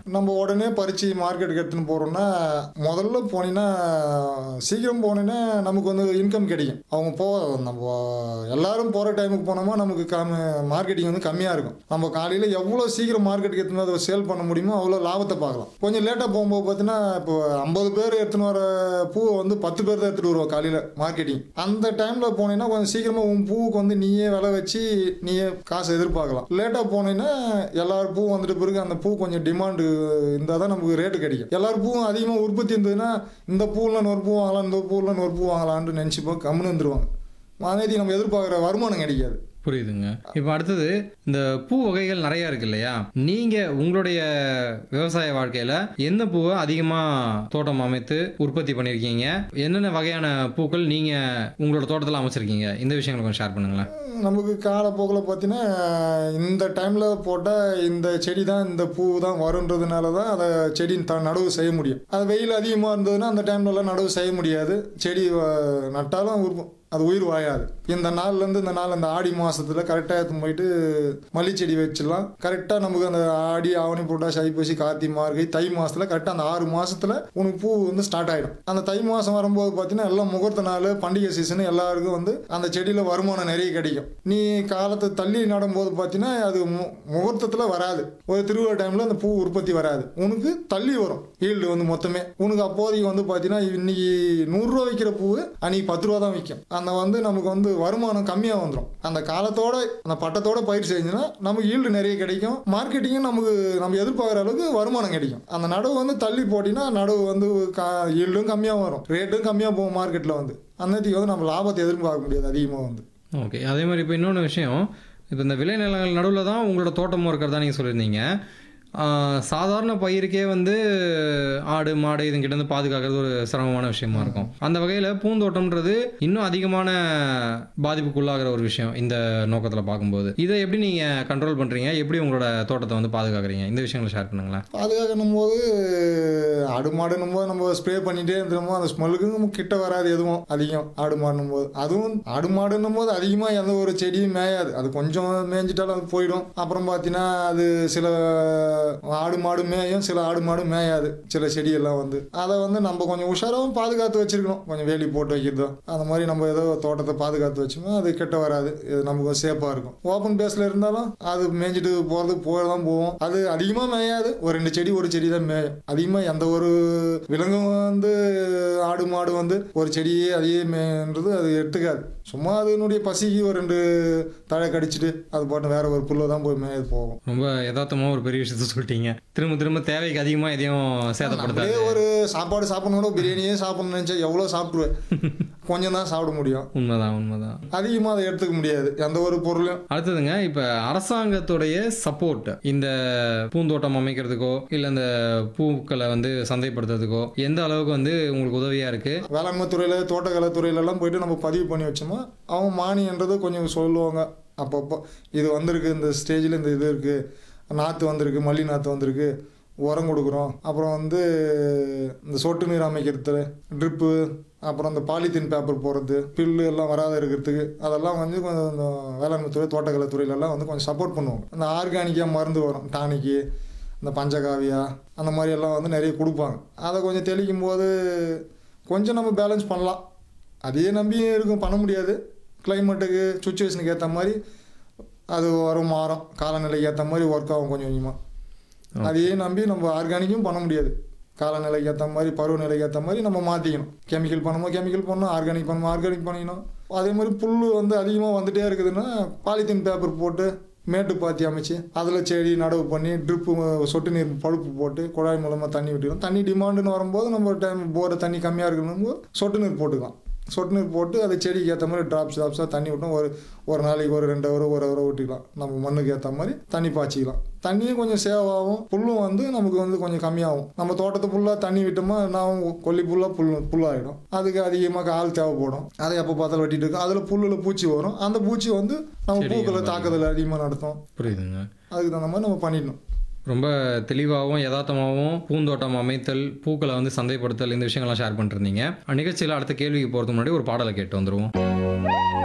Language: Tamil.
நம்ம உடனே பறித்து மார்க்கெட்டுக்கு எடுத்துன்னு போகிறோம்னா முதல்ல போனீங்கன்னா சீக்கிரம் போனீங்கன்னா நமக்கு வந்து இன்கம் கிடைக்கும் அவங்க போ நம்ம எல்லாரும் போகிற டைமுக்கு போனோமா நமக்கு கம்மி மார்க்கெட்டிங் வந்து கம்மியாக இருக்கும் நம்ம காலையில் எவ்வளோ சீக்கிரம் மார்க்கெட்டுக்கு எடுத்துன்னு அதை சேல் பண்ண முடியுமோ அவ்வளோ லாபத்தை பார்க்கலாம் கொஞ்சம் லேட்டாக போகும்போது பார்த்தீங்கன்னா இப்போ ஐம்பது பேர் எடுத்துன்னு வர பூவை வந்து பத்து பேர் தான் எடுத்துகிட்டு வருவோம் காலையில் மார்க்கெட்டிங் அந்த டைமில் போனீங்கன்னா கொஞ்சம் சீக்கிரமாக உன் பூவுக்கு வந்து நீயே விலை வச்சு நீயே காசு எதிர்பார்க்கலாம் லேட்டாக போனீங்கன்னா எல்லாரும் பூ வந்துட்டு பிறகு அந்த பூ கொஞ்சம் டிமாண்டு இருந்தால் தான் நமக்கு ரேட்டு கிடைக்கும் எல்லாரும் பூவும் அதிகமாக உற்பத்தி இருந்ததுன்னா இந்த பூவில் நூறு பூ வாங்கலாம் இந்த பூவில் நூறு பூ வாங்கலாம்னு நினச்சிப்போம் கம்முன்னு வந்துருவாங்க அதே நம்ம எதிர்பார்க்குற வருமானம் கிடைக்காது புரியுதுங்க இப்போ அடுத்தது இந்த பூ வகைகள் நிறைய இருக்கு இல்லையா நீங்க உங்களுடைய விவசாய வாழ்க்கையில எந்த பூவை அதிகமா தோட்டம் அமைத்து உற்பத்தி பண்ணியிருக்கீங்க என்னென்ன வகையான பூக்கள் நீங்க உங்களோட தோட்டத்தில் அமைச்சிருக்கீங்க இந்த விஷயங்களை கொஞ்சம் ஷேர் பண்ணுங்களேன் நமக்கு காலப்போக்கில் பார்த்தீங்கன்னா இந்த டைமில் போட்டால் இந்த செடி தான் இந்த பூ தான் வருன்றதுனால தான் அதை செடி த நடவு செய்ய முடியும் அது வெயில் அதிகமாக இருந்ததுன்னா அந்த டைம்லலாம் நடவு செய்ய முடியாது செடி அஹ், நட்டாலும் உருப்ப- அது உயிர் வாயாது இந்த நாள்லேருந்து இந்த நாள் இந்த ஆடி மாசத்துல கரெக்டாக எடுத்து போயிட்டு மல்லி செடி வச்சிடலாம் கரெக்டாக நமக்கு அந்த ஆடி ஆவணி புரட்டாசி ஐப்பசி கார்த்தி மார்கழி தை மாசத்துல கரெக்டாக அந்த ஆறு மாசத்துல உனக்கு பூ வந்து ஸ்டார்ட் ஆகிடும் அந்த தை மாதம் வரும்போது பார்த்தீங்கன்னா எல்லாம் முகூர்த்த நாள் பண்டிகை சீசன் எல்லாருக்கும் வந்து அந்த செடியில் வருமானம் நிறைய கிடைக்கும் நீ காலத்தை தள்ளி நடும்போது பார்த்தீங்கன்னா அது மு முகூர்த்தத்தில் வராது ஒரு திருவிழா டைமில் அந்த பூ உற்பத்தி வராது உனக்கு தள்ளி வரும் ஈல்டு வந்து மொத்தமே உனக்கு அப்போதைக்கு வந்து பார்த்தீங்கன்னா இன்னைக்கு நூறுரூவா விற்கிற பூ அன்னைக்கு பத்து ரூபா தான் விற்கும் அந்த வந்து நமக்கு வந்து வருமானம் கம்மியாக வந்துடும் அந்த காலத்தோட அந்த பட்டத்தோட பயிர் செஞ்சுன்னா நமக்கு ஈல்டு நிறைய கிடைக்கும் மார்க்கெட்டிங்கும் நமக்கு நம்ம எதிர்பார்க்குற அளவுக்கு வருமானம் கிடைக்கும் அந்த நடவு வந்து தள்ளி போட்டிங்கன்னா நடவு வந்து கா ஈல்டும் கம்மியாக வரும் ரேட்டும் கம்மியாக போகும் மார்க்கெட்டில் வந்து அன்னத்துக்கு வந்து நம்ம லாபத்தை எதிர்பார்க்க முடியாது அதிகமாக வந்து ஓகே அதே மாதிரி இப்போ இன்னொன்று விஷயம் இப்போ இந்த விளைநிலங்கள் நடுவில் தான் உங்களோட தோட்டமும் இருக்கிறதா நீங்கள் சொல்லியிருந்தீங்க ஆஹ், சாதாரண பயிருக்கே வந்து ஆடு மாடு இதுங்கிட்ட இருந்து பாதுகாக்கிறது ஒரு சிரமமான விஷயமா இருக்கும் அந்த வகையில் பூந்தோட்டம்ன்றது இன்னும் அதிகமான பாதிப்புக்குள்ளாகிற ஒரு விஷயம் இந்த நோக்கத்தில் பார்க்கும்போது இதை எப்படி நீங்கள் கண்ட்ரோல் பண்ணுறீங்க எப்படி உங்களோட தோட்டத்தை வந்து பாதுகாக்கிறீங்க இந்த விஷயங்களை ஷேர் பண்ணுங்களேன் பாதுகாக்கணும் போது ஆடு மாடுன்னும் போது நம்ம ஸ்ப்ரே பண்ணிட்டே இருந்தோமோ அந்த ஸ்மெல்லுக்கு நமக்கு கிட்ட வராது எதுவும் அதிகம் ஆடு மாடுன்னும் போது அதுவும் ஆடு மாடுன்னும் போது அதிகமாக எந்த ஒரு செடியும் மேயாது அது கொஞ்சம் மேய்ஞ்சிட்டாலும் அது போயிடும் அப்புறம் பார்த்தீங்கன்னா அது சில ஆடு மாடு மேயும் சில ஆடு மாடு மேயாது சில செடியெல்லாம் வந்து அதை வந்து நம்ம கொஞ்சம் உஷாராகவும் பாதுகாத்து வச்சிருக்கணும் கொஞ்சம் வேலி போட்டு வைக்கிறதோ அந்த மாதிரி நம்ம ஏதோ தோட்டத்தை பாதுகாத்து வச்சோம்னா அது கிட்ட வராது இது நமக்கு சேஃபாக இருக்கும் ஓப்பன் பேஸில் இருந்தாலும் அது மேய்ஞ்சிட்டு போகிறது போக தான் போவோம் அது அதிகமாக மேயாது ஒரு ரெண்டு செடி ஒரு செடி தான் மேயும் அதிகமாக எந்த ஒரு விலங்கும் வந்து ஆடு மாடு வந்து ஒரு செடியே அதையே மேன்றது அது எடுத்துக்காது சும்மா அதனுடைய பசிக்கு ஒரு ரெண்டு தழை கடிச்சிட்டு அது பாட்டு வேற ஒரு புல்லை தான் போய் மேய போகும் ரொம்ப யதார்த்தமாக ஒரு பெரிய விஷயத்த சொல்லிட்டீங்க திரும்ப திரும்ப தேவைக்கு அதிகமாக எதையும் சேதப்படுத்தாது நம்மளே ஒரு சாப்பாடு சாப்பிடணும் பிரியாணியே சாப்பிடணும்னு நினச்சா எவ்வளோ சாப்பிடுவேன் கொஞ்சம் தான் சாப்பிட முடியும் உண்மைதான் உண்மைதான் அதிகமாக அதை எடுத்துக்க முடியாது எந்த ஒரு பொருளையும் அடுத்ததுங்க இப்ப அரசாங்கத்துடைய சப்போர்ட் இந்த பூந்தோட்டம் அமைக்கிறதுக்கோ இல்ல இந்த பூக்களை வந்து சந்தைப்படுத்துறதுக்கோ எந்த அளவுக்கு வந்து உங்களுக்கு உதவியா இருக்கு வேளாண்மை துறையில் தோட்டக்கலை துறையிலலாம் போயிட்டு நம்ம பதிவு பண்ணி வச்சோமா அவங்க மானியன்றது கொஞ்சம் சொல்லுவாங்க அப்பப்போ இது வந்திருக்கு இந்த ஸ்டேஜில் இந்த இது இருக்குது நாற்று வந்திருக்கு மல்லி நாற்று வந்திருக்கு உரம் கொடுக்குறோம் அப்புறம் வந்து இந்த சொட்டு நீர் அமைக்கிறது ட்ரிப்பு அப்புறம் இந்த பாலித்தீன் பேப்பர் போடுறது பில்லு எல்லாம் வராத இருக்கிறதுக்கு அதெல்லாம் வந்து கொஞ்சம் இந்த வேளாண்மை துறை தோட்டக்கலை துறையிலலாம் வந்து கொஞ்சம் சப்போர்ட் பண்ணுவாங்க இந்த ஆர்கானிக்காக மருந்து வரும் டானிக்கு இந்த பஞ்சகாவியா அந்த மாதிரி எல்லாம் வந்து நிறைய கொடுப்பாங்க அதை கொஞ்சம் தெளிக்கும் போது கொஞ்சம் நம்ம பேலன்ஸ் பண்ணலாம் அதையே நம்பி இருக்கும் பண்ண முடியாது கிளைமேட்டுக்கு சுச்சுவேஷனுக்கு ஏற்ற மாதிரி அது வரும் மாறும் காலநிலைக்கு ஏற்ற மாதிரி ஒர்க் ஆகும் கொஞ்சம் கொஞ்சமாக அதையே நம்பி நம்ம ஆர்கானிக்கும் பண்ண முடியாது காலநிலைக்கு ஏற்ற மாதிரி பருவநிலைக்கு ஏற்ற மாதிரி நம்ம மாற்றிக்கணும் கெமிக்கல் பண்ணுமோ கெமிக்கல் பண்ணணும் ஆர்கானிக் பண்ணுமோ ஆர்கானிக் பண்ணிக்கணும் அதே மாதிரி புல் வந்து அதிகமாக வந்துட்டே இருக்குதுன்னா பாலித்தீன் பேப்பர் போட்டு மேட்டு பாத்தி அமைச்சு அதில் செடி நடவு பண்ணி ட்ரிப்பு சொட்டு நீர் பழுப்பு போட்டு குழாய் மூலமாக தண்ணி விட்டுக்கலாம் தண்ணி டிமாண்டுன்னு வரும்போது நம்ம டைம் போகிற தண்ணி கம்மியாக இருக்கணும் போது சொட்டு நீர் போட்டுக்கலாம் சொட்டு நீர் போட்டு அது செடிக்கு ஏற்ற மாதிரி ட்ராப்ஸ் ட்ராப்ஸாக தண்ணி விட்டோம் ஒரு ஒரு நாளைக்கு ஒரு ரெண்டு ஹவர் ஒரு ஹவர் விட்டுக்கலாம் நம்ம மண்ணுக்கு ஏற்ற மாதிரி தண்ணி பாய்ச்சிக்கலாம் தண்ணியும் கொஞ்சம் சேவ் ஆகும் புல்லும் வந்து நமக்கு வந்து கொஞ்சம் கம்மியாகும் நம்ம தோட்டத்து ஃபுல்லாக தண்ணி விட்டோமா நான் கொல்லி புல்லாக புல் புல்லாகிடும் அதுக்கு அதிகமாக ஆள் தேவைப்படும் அதை எப்போ பார்த்தாலும் வெட்டிட்டு இருக்கும் அதில் புல்லில் பூச்சி வரும் அந்த பூச்சி வந்து நம்ம செடிகளை பூக்களை பாதிக்கும். தாக்குதல் அதிகமாக நடத்தும் புரியுதுங்க அதுக்கு தகுந்த மாதிரி நம்ம பண்ணிடணும் ரொம்ப தெளிவாகவும் யதார்த்தமாகவும் பூந்தோட்டம் அமைத்தல் பூக்களை வந்து சந்தைப்படுத்தல் இந்த விஷயங்கள்லாம் ஷேர் பண்ணிருந்தீங்க நிகழ்ச்சியில் அடுத்த கேள்விக்கு போகிறதுக்கு முன்னாடி ஒரு பாடலை கேட்டு வந்துருவோம்